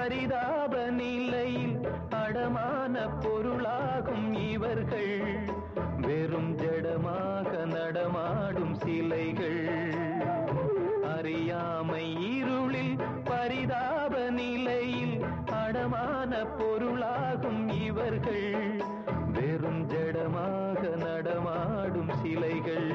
பரிதாப நிலையில் அடமான பொருளாகும் இவர்கள் வெறும் ஜடமாக நடமாடும் சிலைகள் அறியாமை இருளில் பரிதாப நிலையில் அடமான பொருளாகும் இவர்கள் வெறும் ஜடமாக நடமாடும் சிலைகள்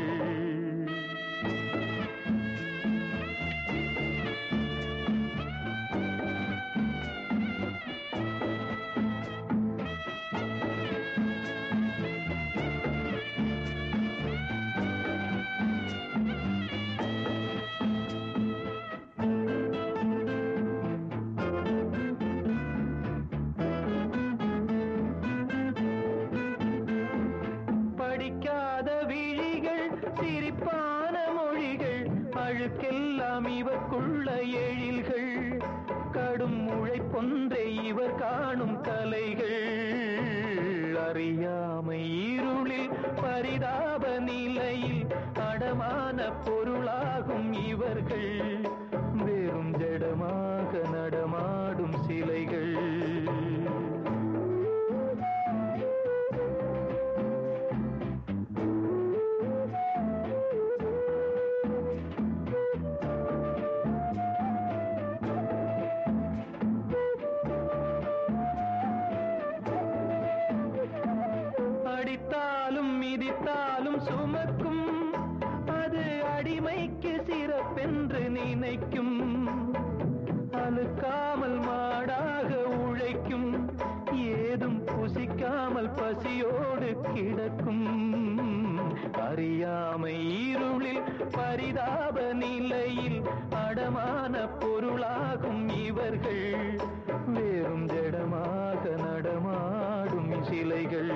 படிக்காத விழிகள் சிரிப்பான மொழிகள் அழுக்கெல்லாம் இவர்க்குள்ள எழில்கள் கடும் உழைப்பொன்றை இவர் காணும் கலைகள் அறியாமை இருளில் பரிதாப நிலையில் அடமான பொருளாகும் இவர்கள் வெறும் ஜடமாக நடமாடும் சிலைகள் அடித்தாலும் மிதித்தாலும் சுமக்கும் அது அடிமைக்கு சிறப்பென்று நினைக்கும் அழுக்காமல் மாடாக உழைக்கும் ஏதும் புசிக்காமல் பசியோடு கிடக்கும் அறியாமை இருளில் பரிதாப நிலையில் அடமான பொருளாகும் இவர்கள் வேறும் ஜடமாக நடமாடும் சிலைகள்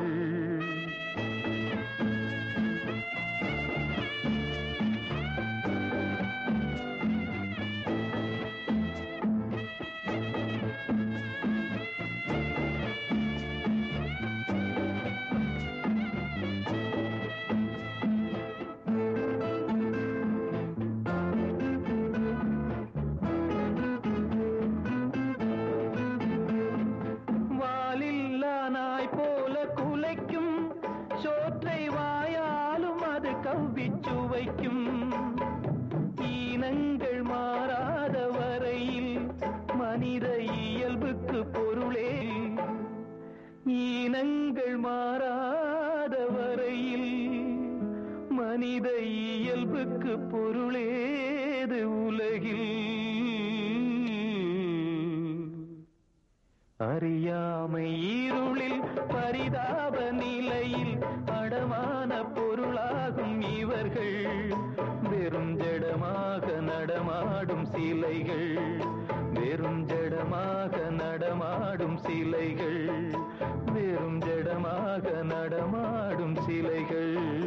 வாலில்லா நாய் போல குலைக்கும் சோற்றை வாயாலும் அது கவ்விச் சுவைக்கும் ஈனங்கள் மாறாத வரையில் மனித இயல்புக்கு பொருளே ஈனங்கள் மாறாத வரையில் மனித இயல்புக்கு பொருளேது உலகில் அறியாமை இருளில் பரிதாப நிலையில் அடமான பொருளாகும் இவர்கள் வெறும் ஜடமாக நடமாடும் சிலைகள் வெறும் ஜடமாக நடமாடும் சிலைகள் வெறும் ஜடமாக நடமாடும் சிலைகள்